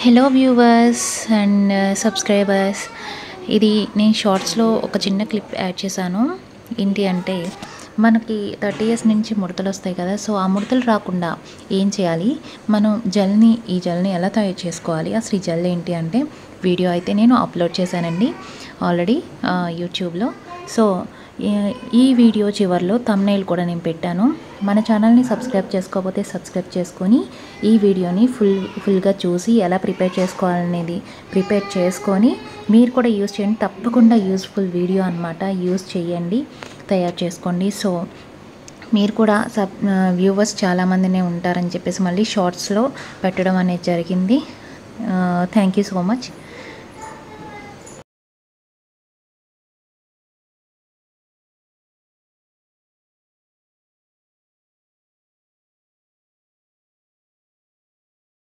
hello viewers and subscribers ఇది నేను షార్ట్స్లో ఒక చిన్న క్లిప్ యాడ్ చేశాను ఏంటి అంటే మనకి థర్టీ ఇయర్స్ నుంచి ముడతలు వస్తాయి కదా సో ఆ ముడతలు రాకుండా ఏం చేయాలి మనం జెల్ని ఈ జెల్ని ఎలా తయారు చేసుకోవాలి అసలు ఈ జెల్ ఏంటి అంటే వీడియో అయితే నేను అప్లోడ్ చేశానండి ఆల్రెడీ యూట్యూబ్లో సో ఈ- ఈ వీడియో చివరిలో తమ్నైల్ కూడా నేను పెట్టాను మన ఛానల్ని సబ్స్క్రైబ్ చేసుకోకపోతే సబ్స్క్రైబ్ చేసుకొని ఈ వీడియోని ఫుల్ ఫుల్గా చూసి ఎలా ప్రిపేర్ చేసుకోవాలనేది ప్రిపేర్ చేసుకొని మీరు కూడా యూస్ చేయండి తప్పకుండా యూస్ఫుల్ వీడియో అనమాట యూస్ చేయండి తయారు చేసుకోండి సో మీరు కూడా సబ్ వ్యూవర్స్ చాలామందినే ఉంటారని చెప్పేసి మళ్ళీ షార్ట్స్లో పెట్టడం అనేది జరిగింది థ్యాంక్ యూ సో మచ్